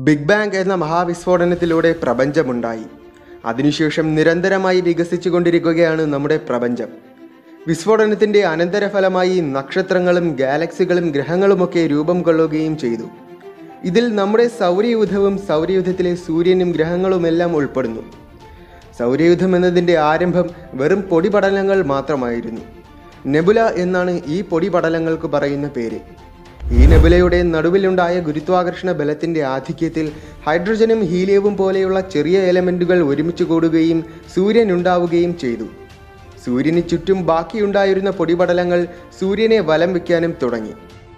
big bang എന്ന മഹാവിസ്ഫോടനത്തിലൂടെ പ്രപഞ്ചമുണ്ടായി അതിനുശേഷം നിരന്തരമായി വികസിച്ചുകൊണ്ടിരിക്കുകയാണ് നമ്മുടെ പ്രപഞ്ചം വിസ്ഫോടനത്തിൻ്റെ അനന്തരഫലമായി നക്ഷത്രങ്ങളും ഗാലക്സികളും ഗ്രഹങ്ങളുമൊക്കെ രൂപം കൊള്ളുകയും ചെയ്തു ഇതിൽ നമ്മുടെ സൗരയൂഥവും സൗരയൂഥത്തിലെ സൂര്യനും ഗ്രഹങ്ങളുമെല്ലാം ഉൾപ്പെടുന്നു സൗരയൂഥം എന്നതിൻ്റെ ആരംഭം വെറും പൊടിപടലങ്ങൾ മാത്രമായിരുന്നു നെബുല എന്നാണ് ഈ പൊടിപടലങ്ങൾക്ക് പറയുന്ന പേര് ഈ നെബുലയുടെ നടുവിലുണ്ടായ ഗുരുത്വാകർഷണ ബലത്തിന്റെ ആധിക്യത്തിൽ ഹൈഡ്രജനും ഹീലിയവും പോലെയുള്ള ചെറിയ എലമെന്റുകൾ ഒരുമിച്ച് കൂടുകയും സൂര്യൻ ഉണ്ടാവുകയും ചെയ്തു സൂര്യന് ചുറ്റും ബാക്കിയുണ്ടായിരുന്ന പൊടിപടലങ്ങൾ സൂര്യനെ വലം വയ്ക്കാനും തുടങ്ങി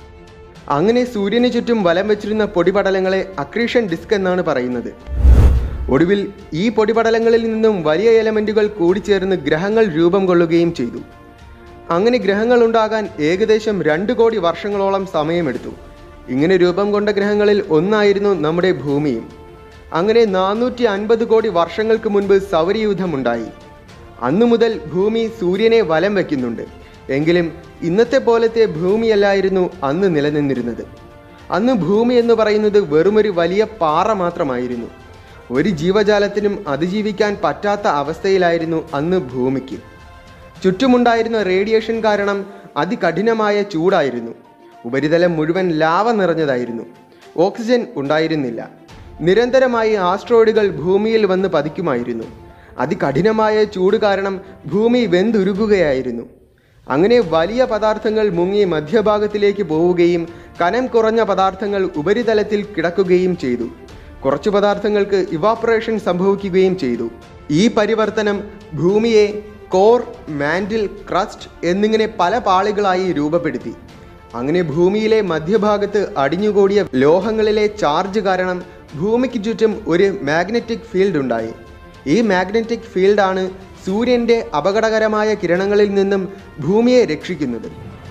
അങ്ങനെ സൂര്യന് ചുറ്റും വലം വെച്ചിരുന്ന പൊടിപടലങ്ങളെ അക്രീഷൻ ഡിസ്ക് എന്നാണ് പറയുന്നത് ഒടുവിൽ ഈ പൊടിപടലങ്ങളിൽ നിന്നും വലിയ എലമെന്റുകൾ കൂടിച്ചേർന്ന് ഗ്രഹങ്ങൾ രൂപം കൊള്ളുകയും ചെയ്തു അങ്ങനെ ഗ്രഹങ്ങൾ ഉണ്ടാകാൻ ഏകദേശം രണ്ട് കോടി വർഷങ്ങളോളം സമയമെടുത്തു ഇങ്ങനെ രൂപം കൊണ്ട ഗ്രഹങ്ങളിൽ ഒന്നായിരുന്നു നമ്മുടെ ഭൂമിയും അങ്ങനെ നാനൂറ്റി അൻപത് കോടി വർഷങ്ങൾക്ക് മുൻപ് സൗരയൂഥമുണ്ടായി അന്നു മുതൽ ഭൂമി സൂര്യനെ വലം വയ്ക്കുന്നുണ്ട് എങ്കിലും ഇന്നത്തെ പോലത്തെ ഭൂമിയല്ലായിരുന്നു അന്ന് നിലനിന്നിരുന്നത് അന്ന് ഭൂമി എന്ന് പറയുന്നത് വെറുമൊരു വലിയ പാറ മാത്രമായിരുന്നു ഒരു ജീവജാലത്തിനും അതിജീവിക്കാൻ പറ്റാത്ത അവസ്ഥയിലായിരുന്നു അന്ന് ഭൂമിക്ക് ചുറ്റുമുണ്ടായിരുന്ന റേഡിയേഷൻ കാരണം അതികഠിനമായ ചൂടായിരുന്നു ഉപരിതലം മുഴുവൻ ലാവ നിറഞ്ഞതായിരുന്നു ഓക്സിജൻ ഉണ്ടായിരുന്നില്ല നിരന്തരമായി ആസ്ട്രോയിഡുകൾ ഭൂമിയിൽ വന്ന് പതിക്കുമായിരുന്നു അതികഠിനമായ ചൂട് കാരണം ഭൂമി വെന്തുരുകുകയായിരുന്നു അങ്ങനെ വലിയ പദാർത്ഥങ്ങൾ മുങ്ങി മധ്യഭാഗത്തിലേക്ക് പോവുകയും കനം കുറഞ്ഞ പദാർത്ഥങ്ങൾ ഉപരിതലത്തിൽ കിടക്കുകയും ചെയ്തു കുറച്ചു പദാർത്ഥങ്ങൾക്ക് ഇവാപ്പറേഷൻ സംഭവിക്കുകയും ചെയ്തു ഈ പരിവർത്തനം ഭൂമിയെ കോർ മാൻഡിൽ ക്രസ്റ്റ് എന്നിങ്ങനെ പല പാളികളായി രൂപപ്പെടുത്തി അങ്ങനെ ഭൂമിയിലെ മധ്യഭാഗത്ത് അടിഞ്ഞുകൂടിയ ലോഹങ്ങളിലെ ചാർജ് കാരണം ഭൂമിക്ക് ചുറ്റും ഒരു മാഗ്നറ്റിക് ഫീൽഡ് ഉണ്ടായി ഈ മാഗ്നറ്റിക് ഫീൽഡാണ് സൂര്യന്റെ അപകടകരമായ കിരണങ്ങളിൽ നിന്നും ഭൂമിയെ രക്ഷിക്കുന്നത്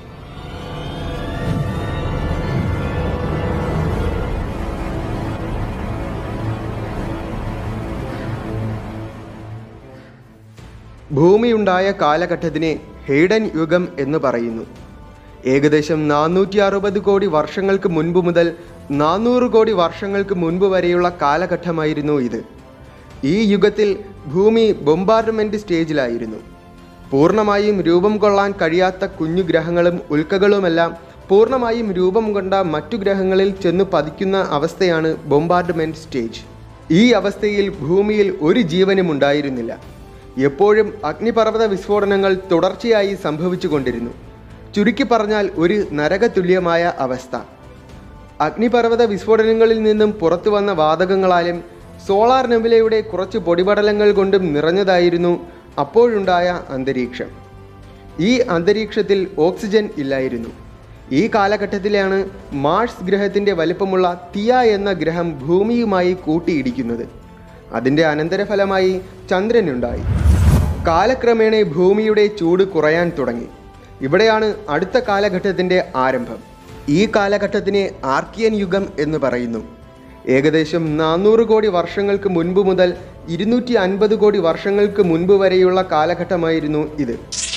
ഭൂമിയുണ്ടായ കാലഘട്ടത്തിനെ ഹെയ്ഡൻ യുഗം എന്ന് പറയുന്നു ഏകദേശം നാനൂറ്റി അറുപത് കോടി വർഷങ്ങൾക്ക് മുൻപ് മുതൽ നാനൂറ് കോടി വർഷങ്ങൾക്ക് മുൻപ് വരെയുള്ള കാലഘട്ടമായിരുന്നു ഇത് ഈ യുഗത്തിൽ ഭൂമി ബൊമ്പാർഡ്മെന്റ് സ്റ്റേജിലായിരുന്നു പൂർണ്ണമായും രൂപം കൊള്ളാൻ കഴിയാത്ത കുഞ്ഞു ഗ്രഹങ്ങളും ഉൽക്കകളുമെല്ലാം പൂർണ്ണമായും രൂപം കൊണ്ട മറ്റു ഗ്രഹങ്ങളിൽ ചെന്ന് പതിക്കുന്ന അവസ്ഥയാണ് ബൊമ്പാർഡ്മെന്റ് സ്റ്റേജ് ഈ അവസ്ഥയിൽ ഭൂമിയിൽ ഒരു ജീവനും ഉണ്ടായിരുന്നില്ല എപ്പോഴും അഗ്നിപർവ്വത വിസ്ഫോടനങ്ങൾ തുടർച്ചയായി സംഭവിച്ചുകൊണ്ടിരുന്നു ചുരുക്കി പറഞ്ഞാൽ ഒരു നരകതുല്യമായ അവസ്ഥ അഗ്നിപർവ്വത വിസ്ഫോടനങ്ങളിൽ നിന്നും പുറത്തു വന്ന വാതകങ്ങളാലും സോളാർ നെബുലയുടെ കുറച്ച് പൊടിപടലങ്ങൾ കൊണ്ടും നിറഞ്ഞതായിരുന്നു അപ്പോഴുണ്ടായ അന്തരീക്ഷം ഈ അന്തരീക്ഷത്തിൽ ഓക്സിജൻ ഇല്ലായിരുന്നു ഈ കാലഘട്ടത്തിലാണ് മാർസ് ഗ്രഹത്തിൻ്റെ വലിപ്പമുള്ള തിയ എന്ന ഗ്രഹം ഭൂമിയുമായി കൂട്ടിയിടിക്കുന്നത് അതിൻ്റെ അനന്തരഫലമായി ചന്ദ്രനുണ്ടായി കാലക്രമേണ ഭൂമിയുടെ ചൂട് കുറയാൻ തുടങ്ങി ഇവിടെയാണ് അടുത്ത കാലഘട്ടത്തിൻ്റെ ആരംഭം ഈ കാലഘട്ടത്തിനെ ആർക്കിയൻ യുഗം എന്ന് പറയുന്നു ഏകദേശം നാനൂറ് കോടി വർഷങ്ങൾക്ക് മുൻപ് മുതൽ ഇരുന്നൂറ്റി അൻപത് കോടി വർഷങ്ങൾക്ക് മുൻപ് വരെയുള്ള കാലഘട്ടമായിരുന്നു ഇത്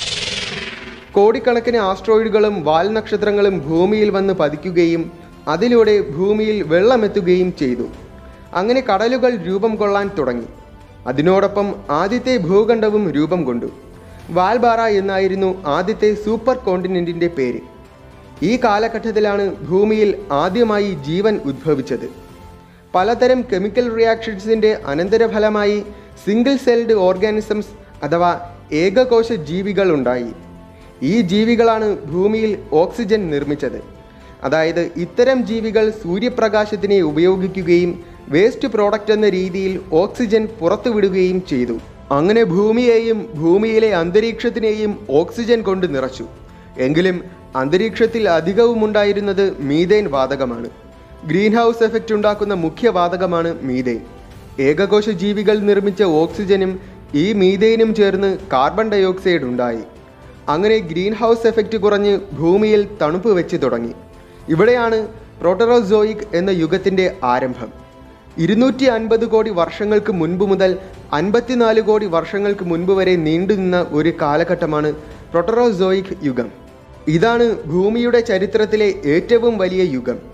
കോടിക്കണക്കിന് ആസ്ട്രോയിഡുകളും വാൽനക്ഷത്രങ്ങളും ഭൂമിയിൽ വന്ന് പതിക്കുകയും അതിലൂടെ ഭൂമിയിൽ വെള്ളമെത്തുകയും ചെയ്തു അങ്ങനെ കടലുകൾ രൂപം കൊള്ളാൻ തുടങ്ങി അതിനോടൊപ്പം ആദ്യത്തെ ഭൂഖണ്ഡവും രൂപം കൊണ്ടു വാൽബാറ എന്നായിരുന്നു ആദ്യത്തെ സൂപ്പർ കോണ്ടിനെന്റിന്റെ പേര് ഈ കാലഘട്ടത്തിലാണ് ഭൂമിയിൽ ആദ്യമായി ജീവൻ ഉദ്ഭവിച്ചത് പലതരം കെമിക്കൽ റിയാക്ഷൻസിന്റെ അനന്തരഫലമായി സിംഗിൾ സെൽഡ് ഓർഗാനിസംസ് അഥവാ ഏകകോശ ജീവികൾ ഉണ്ടായി ഈ ജീവികളാണ് ഭൂമിയിൽ ഓക്സിജൻ നിർമ്മിച്ചത് അതായത് ഇത്തരം ജീവികൾ സൂര്യപ്രകാശത്തിനെ ഉപയോഗിക്കുകയും വേസ്റ്റ് പ്രോഡക്റ്റ് എന്ന രീതിയിൽ ഓക്സിജൻ പുറത്തുവിടുകയും ചെയ്തു അങ്ങനെ ഭൂമിയെയും ഭൂമിയിലെ അന്തരീക്ഷത്തിനെയും ഓക്സിജൻ കൊണ്ട് നിറച്ചു എങ്കിലും അന്തരീക്ഷത്തിൽ അധികവും ഉണ്ടായിരുന്നത് മീതേൻ വാതകമാണ് ഗ്രീൻ ഹൗസ് എഫക്റ്റ് ഉണ്ടാക്കുന്ന മുഖ്യ വാതകമാണ് മീതേൻ ഏകകോശ ജീവികൾ നിർമ്മിച്ച ഓക്സിജനും ഈ മീതേനും ചേർന്ന് കാർബൺ ഡയോക്സൈഡ് ഉണ്ടായി അങ്ങനെ ഗ്രീൻ ഹൗസ് എഫക്റ്റ് കുറഞ്ഞ് ഭൂമിയിൽ തണുപ്പ് വെച്ച് തുടങ്ങി ഇവിടെയാണ് പ്രോട്ടറോസോയിക് എന്ന യുഗത്തിൻ്റെ ആരംഭം ഇരുന്നൂറ്റി അൻപത് കോടി വർഷങ്ങൾക്ക് മുൻപ് മുതൽ അൻപത്തിനാല് കോടി വർഷങ്ങൾക്ക് മുൻപ് വരെ നീണ്ടുനിന്ന ഒരു കാലഘട്ടമാണ് പ്രൊട്ടറോസോയിക് യുഗം ഇതാണ് ഭൂമിയുടെ ചരിത്രത്തിലെ ഏറ്റവും വലിയ യുഗം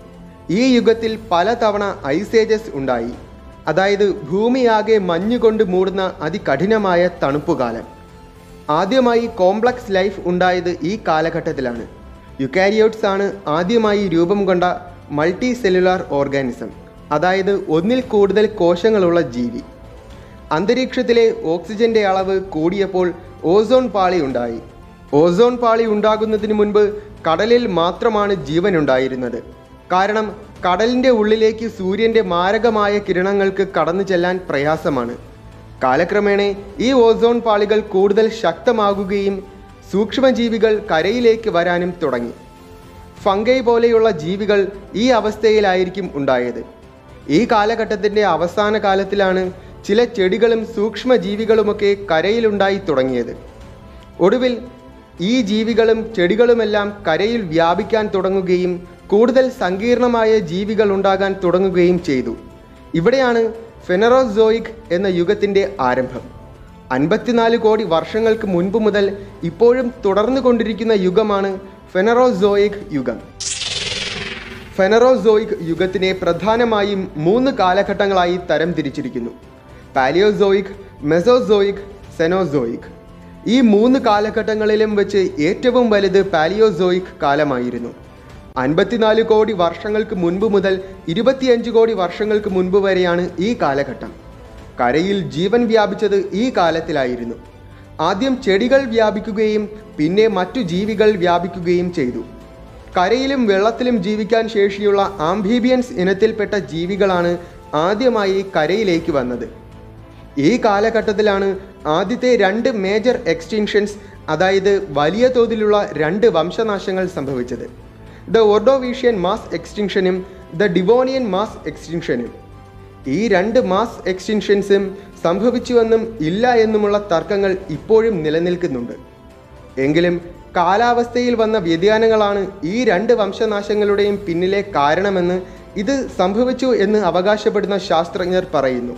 ഈ യുഗത്തിൽ പലതവണ ഐസേജസ് ഉണ്ടായി അതായത് ഭൂമിയാകെ മഞ്ഞുകൊണ്ട് മൂടുന്ന അതികഠിനമായ തണുപ്പുകാലം ആദ്യമായി കോംപ്ലക്സ് ലൈഫ് ഉണ്ടായത് ഈ കാലഘട്ടത്തിലാണ് യുക്കാരിയോട്സ് ആണ് ആദ്യമായി രൂപം കൊണ്ട മൾട്ടി സെല്ലുലാർ ഓർഗാനിസം അതായത് ഒന്നിൽ കൂടുതൽ കോശങ്ങളുള്ള ജീവി അന്തരീക്ഷത്തിലെ ഓക്സിജന്റെ അളവ് കൂടിയപ്പോൾ ഓസോൺ പാളി ഉണ്ടായി ഓസോൺ പാളി ഉണ്ടാകുന്നതിന് മുൻപ് കടലിൽ മാത്രമാണ് ജീവൻ ഉണ്ടായിരുന്നത് കാരണം കടലിന്റെ ഉള്ളിലേക്ക് സൂര്യന്റെ മാരകമായ കിരണങ്ങൾക്ക് കടന്നു ചെല്ലാൻ പ്രയാസമാണ് കാലക്രമേണ ഈ ഓസോൺ പാളികൾ കൂടുതൽ ശക്തമാകുകയും സൂക്ഷ്മജീവികൾ കരയിലേക്ക് വരാനും തുടങ്ങി ഫംഗൈ പോലെയുള്ള ജീവികൾ ഈ അവസ്ഥയിലായിരിക്കും ഉണ്ടായത് ഈ കാലഘട്ടത്തിൻ്റെ അവസാന കാലത്തിലാണ് ചില ചെടികളും സൂക്ഷ്മജീവികളുമൊക്കെ കരയിലുണ്ടായി തുടങ്ങിയത് ഒടുവിൽ ഈ ജീവികളും ചെടികളുമെല്ലാം കരയിൽ വ്യാപിക്കാൻ തുടങ്ങുകയും കൂടുതൽ സങ്കീർണമായ ജീവികൾ ഉണ്ടാകാൻ തുടങ്ങുകയും ചെയ്തു ഇവിടെയാണ് ഫെനറോസോയിക് എന്ന യുഗത്തിൻ്റെ ആരംഭം അൻപത്തിനാല് കോടി വർഷങ്ങൾക്ക് മുൻപ് മുതൽ ഇപ്പോഴും തുടർന്നു കൊണ്ടിരിക്കുന്ന യുഗമാണ് ഫെനറോസോയിക് യുഗം ഫെനറോസോയിക് യുഗത്തിനെ പ്രധാനമായും മൂന്ന് കാലഘട്ടങ്ങളായി തരം തിരിച്ചിരിക്കുന്നു പാലിയോസോയിക് മെസോസോയിക് സെനോസോയിക് ഈ മൂന്ന് കാലഘട്ടങ്ങളിലും വെച്ച് ഏറ്റവും വലുത് പാലിയോസോയിക് കാലമായിരുന്നു അൻപത്തിനാല് കോടി വർഷങ്ങൾക്ക് മുൻപ് മുതൽ ഇരുപത്തിയഞ്ച് കോടി വർഷങ്ങൾക്ക് മുൻപ് വരെയാണ് ഈ കാലഘട്ടം കരയിൽ ജീവൻ വ്യാപിച്ചത് ഈ കാലത്തിലായിരുന്നു ആദ്യം ചെടികൾ വ്യാപിക്കുകയും പിന്നെ മറ്റു ജീവികൾ വ്യാപിക്കുകയും ചെയ്തു കരയിലും വെള്ളത്തിലും ജീവിക്കാൻ ശേഷിയുള്ള ആംഫീബിയൻസ് ഇനത്തിൽപ്പെട്ട ജീവികളാണ് ആദ്യമായി കരയിലേക്ക് വന്നത് ഈ കാലഘട്ടത്തിലാണ് ആദ്യത്തെ രണ്ട് മേജർ എക്സ്റ്റിങ്ഷൻസ് അതായത് വലിയ തോതിലുള്ള രണ്ട് വംശനാശങ്ങൾ സംഭവിച്ചത് ദ ഒർഡോവീഷ്യൻ മാസ് എക്സ്റ്റിങ്ഷനും ദ ഡിവോണിയൻ മാസ് എക്സ്റ്റിങ്ഷനും ഈ രണ്ട് മാസ് എക്സ്റ്റിങ്ഷൻസും സംഭവിച്ചുവെന്നും ഇല്ല എന്നുമുള്ള തർക്കങ്ങൾ ഇപ്പോഴും നിലനിൽക്കുന്നുണ്ട് എങ്കിലും കാലാവസ്ഥയിൽ വന്ന വ്യതിയാനങ്ങളാണ് ഈ രണ്ട് വംശനാശങ്ങളുടെയും പിന്നിലെ കാരണമെന്ന് ഇത് സംഭവിച്ചു എന്ന് അവകാശപ്പെടുന്ന ശാസ്ത്രജ്ഞർ പറയുന്നു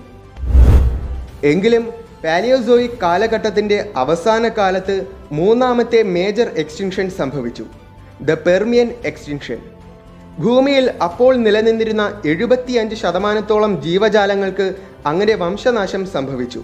എങ്കിലും പാലിയോസോയിക് കാലഘട്ടത്തിൻ്റെ അവസാന കാലത്ത് മൂന്നാമത്തെ മേജർ എക്സ്റ്റിങ്ഷൻ സംഭവിച്ചു ദ പെർമിയൻ എക്സ്റ്റിങ്ഷൻ ഭൂമിയിൽ അപ്പോൾ നിലനിന്നിരുന്ന എഴുപത്തിയഞ്ച് ശതമാനത്തോളം ജീവജാലങ്ങൾക്ക് അങ്ങനെ വംശനാശം സംഭവിച്ചു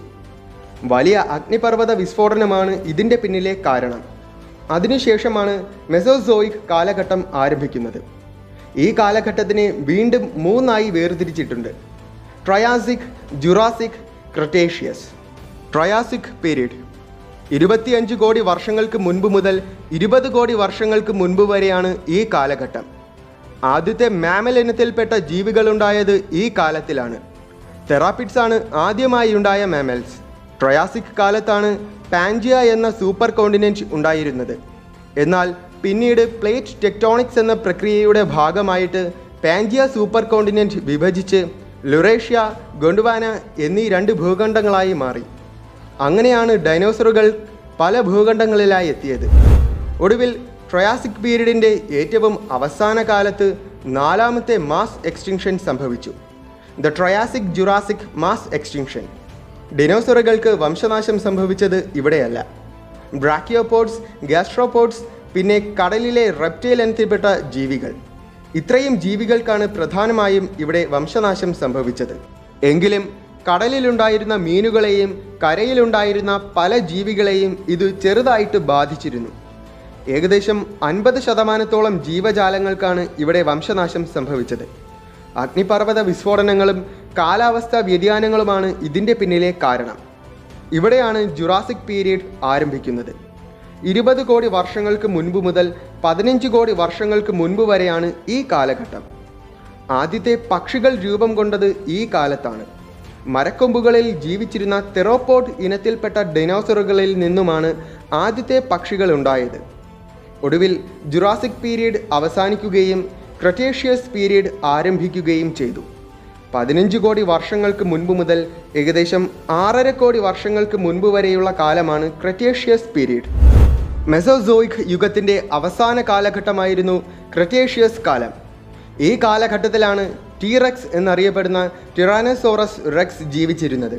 വലിയ അഗ്നിപർവ്വത വിസ്ഫോടനമാണ് ഇതിൻ്റെ പിന്നിലെ കാരണം അതിനുശേഷമാണ് മെസോസോയിക് കാലഘട്ടം ആരംഭിക്കുന്നത് ഈ കാലഘട്ടത്തിനെ വീണ്ടും മൂന്നായി വേർതിരിച്ചിട്ടുണ്ട് Triassic Jurassic Cretaceous Triassic period ഇരുപത്തിയഞ്ച് കോടി വർഷങ്ങൾക്ക് മുൻപ് മുതൽ ഇരുപത് കോടി വർഷങ്ങൾക്ക് മുൻപ് വരെയാണ് ഈ കാലഘട്ടം ആദ്യത്തെ മാമൽ ഇനത്തിൽപ്പെട്ട ജീവികളുണ്ടായത് ഈ കാലത്തിലാണ് തെറാപ്പിഡ്സ് ആണ് ആദ്യമായി ഉണ്ടായ മാമൽസ് ട്രയാസിക് കാലത്താണ് പാൻജിയ എന്ന സൂപ്പർ കോണ്ടിനെൻറ്റ് ഉണ്ടായിരുന്നത് എന്നാൽ പിന്നീട് പ്ലേറ്റ് ടെക്ടോണിക്സ് എന്ന പ്രക്രിയയുടെ ഭാഗമായിട്ട് പാൻജിയ സൂപ്പർ കോണ്ടിനെൻറ്റ് വിഭജിച്ച് ലുറേഷ്യ ഗൊണ്ടുവാന എന്നീ രണ്ട് ഭൂഖണ്ഡങ്ങളായി മാറി അങ്ങനെയാണ് ഡൈനോസറുകൾ പല ഭൂഖണ്ഡങ്ങളിലായി എത്തിയത് ഒടുവിൽ ട്രയാസിക് പീരീഡിൻ്റെ ഏറ്റവും അവസാന കാലത്ത് നാലാമത്തെ മാസ് എക്സ്റ്റിങ്ഷൻ സംഭവിച്ചു the Triassic Jurassic mass extinction ഡിനോസറുകൾക്ക് വംശനാശം സംഭവിച്ചത് ഇവിടെയല്ല ബ്രാക്കിയോപോഡ്സ് ഗാസ്ട്രോപോഡ്സ് പിന്നെ കടലിലെ റെപ്റ്റൈൽ എന്നതിൽപ്പെട്ട ജീവികൾ ഇത്രയും ജീവികൾക്കാണ് പ്രധാനമായും ഇവിടെ വംശനാശം സംഭവിച്ചത് എങ്കിലും കടലിലുണ്ടായിരുന്ന മീനുകളെയും കരയിലുണ്ടായിരുന്ന പല ജീവികളെയും ഇത് ചെറുതായിട്ട് ബാധിച്ചിരുന്നു ഏകദേശം അൻപത് ശതമാനത്തോളം ജീവജാലങ്ങൾക്കാണ് ഇവിടെ വംശനാശം സംഭവിച്ചത് അഗ്നിപർവ്വത വിസ്ഫോടനങ്ങളും കാലാവസ്ഥാ വ്യതിയാനങ്ങളുമാണ് ഇതിൻ്റെ പിന്നിലെ കാരണം ഇവിടെയാണ് ജുറാസിക് പീരീഡ് ആരംഭിക്കുന്നത് ഇരുപത് കോടി വർഷങ്ങൾക്ക് മുൻപ് മുതൽ പതിനഞ്ച് കോടി വർഷങ്ങൾക്ക് മുൻപ് വരെയാണ് ഈ കാലഘട്ടം ആദ്യത്തെ പക്ഷികൾ രൂപം കൊണ്ടത് ഈ കാലത്താണ് മരക്കൊമ്പുകളിൽ ജീവിച്ചിരുന്ന തെറോപ്പോഡ് ഇനത്തിൽപ്പെട്ട ഡൈനോസറുകളിൽ നിന്നുമാണ് ആദ്യത്തെ പക്ഷികൾ ഉണ്ടായത് ഒടുവിൽ ജുറാസിക് പീരീഡ് അവസാനിക്കുകയും ക്രറ്റേഷ്യസ് പീരീഡ് ആരംഭിക്കുകയും ചെയ്തു പതിനഞ്ച് കോടി വർഷങ്ങൾക്ക് മുൻപ് മുതൽ ഏകദേശം ആറര കോടി വർഷങ്ങൾക്ക് മുൻപ് വരെയുള്ള കാലമാണ് ക്രറ്റേഷ്യസ് പീരീഡ് മെസോസോയിക് യുഗത്തിൻ്റെ അവസാന കാലഘട്ടമായിരുന്നു ക്രറ്റേഷ്യസ് കാലം ഈ കാലഘട്ടത്തിലാണ് ടീറക്സ് എന്നറിയപ്പെടുന്ന ടിറാനസോറസ് റെക്സ് ജീവിച്ചിരുന്നത്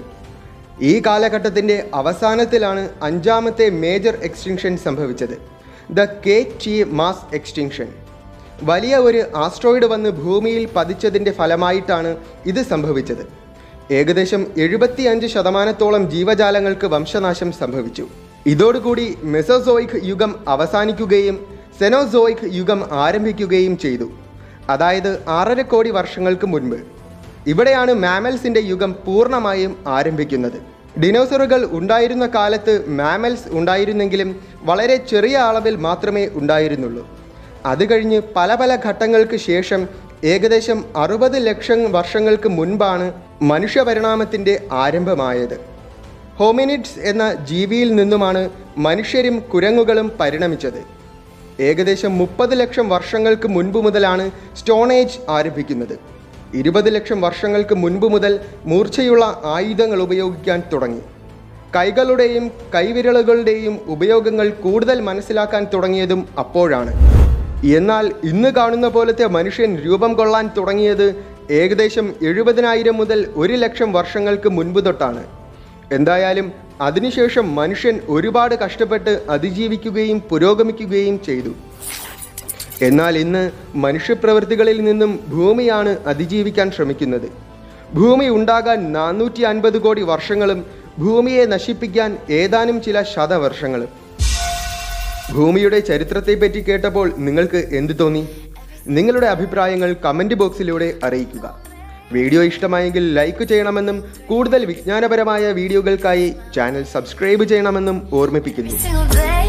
ഈ കാലഘട്ടത്തിൻ്റെ അവസാനത്തിലാണ് അഞ്ചാമത്തെ മേജർ എക്സ്റ്റിങ്ഷൻ സംഭവിച്ചത് the K T mass extinction വലിയ ഒരു ആസ്ട്രോയിഡ് വന്ന് ഭൂമിയിൽ പതിച്ചതിൻ്റെ ഫലമായിട്ടാണ് ഇത് സംഭവിച്ചത് ഏകദേശം എഴുപത്തിയഞ്ച് ശതമാനത്തോളം ജീവജാലങ്ങൾക്ക് വംശനാശം സംഭവിച്ചു ഇതോടുകൂടി മെസോസോയിക് യുഗം അവസാനിക്കുകയും സെനോസോയിക് യുഗം ആരംഭിക്കുകയും ചെയ്തു അതായത് ആറര കോടി വർഷങ്ങൾക്ക് മുൻപ് ഇവിടെയാണ് മാമൽസിന്റെ യുഗം പൂർണ്ണമായും ആരംഭിക്കുന്നത് ഡിനോസറുകൾ ഉണ്ടായിരുന്ന കാലത്ത് മാമൽസ് ഉണ്ടായിരുന്നെങ്കിലും വളരെ ചെറിയ അളവിൽ മാത്രമേ ഉണ്ടായിരുന്നുള്ളൂ അത് കഴിഞ്ഞ് പല പല ഘട്ടങ്ങൾക്ക് ശേഷം ഏകദേശം അറുപത് ലക്ഷം വർഷങ്ങൾക്ക് മുൻപാണ് മനുഷ്യപരിണാമത്തിൻ്റെ ആരംഭമായത് ഹോമിനിഡ്സ് എന്ന ജീവിയിൽ നിന്നുമാണ് മനുഷ്യരും കുരങ്ങുകളും പരിണമിച്ചത് ഏകദേശം മുപ്പത് ലക്ഷം വർഷങ്ങൾക്ക് മുൻപ് മുതലാണ് സ്റ്റോൺ ഏജ് ആരംഭിക്കുന്നത് ഇരുപത് ലക്ഷം വർഷങ്ങൾക്ക് മുൻപ് മുതൽ മൂർച്ചയുള്ള ആയുധങ്ങൾ ഉപയോഗിക്കാൻ തുടങ്ങി കൈകളുടെയും കൈവിരലുകളുടെയും ഉപയോഗങ്ങൾ കൂടുതൽ മനസ്സിലാക്കാൻ തുടങ്ങിയതും അപ്പോഴാണ് എന്നാൽ ഇന്ന് കാണുന്ന പോലത്തെ മനുഷ്യൻ രൂപം കൊള്ളാൻ തുടങ്ങിയത് ഏകദേശം എഴുപതിനായിരം മുതൽ ഒരു ലക്ഷം വർഷങ്ങൾക്ക് മുൻപ് തൊട്ടാണ് എന്തായാലും അതിനുശേഷം മനുഷ്യൻ ഒരുപാട് കഷ്ടപ്പെട്ട് അതിജീവിക്കുകയും പുരോഗമിക്കുകയും ചെയ്തു എന്നാൽ ഇന്ന് മനുഷ്യപ്രവൃത്തികളിൽ നിന്നും ഭൂമിയാണ് അതിജീവിക്കാൻ ശ്രമിക്കുന്നത് ഭൂമി ഉണ്ടാകാൻ നാനൂറ്റി അൻപത് കോടി വർഷങ്ങളും ഭൂമിയെ നശിപ്പിക്കാൻ ഏതാനും ചില ശതവർഷങ്ങളും ഭൂമിയുടെ ചരിത്രത്തെപ്പറ്റി കേട്ടപ്പോൾ നിങ്ങൾക്ക് എന്ത് തോന്നി നിങ്ങളുടെ അഭിപ്രായങ്ങൾ കമൻറ്റ് ബോക്സിലൂടെ അറിയിക്കുക വീഡിയോ ഇഷ്ടമായെങ്കിൽ ലൈക്ക് ചെയ്യണമെന്നും കൂടുതൽ വിജ്ഞാനപരമായ വീഡിയോകൾക്കായി ചാനൽ സബ്സ്ക്രൈബ് ചെയ്യണമെന്നും ഓർമ്മിപ്പിക്കുന്നു single day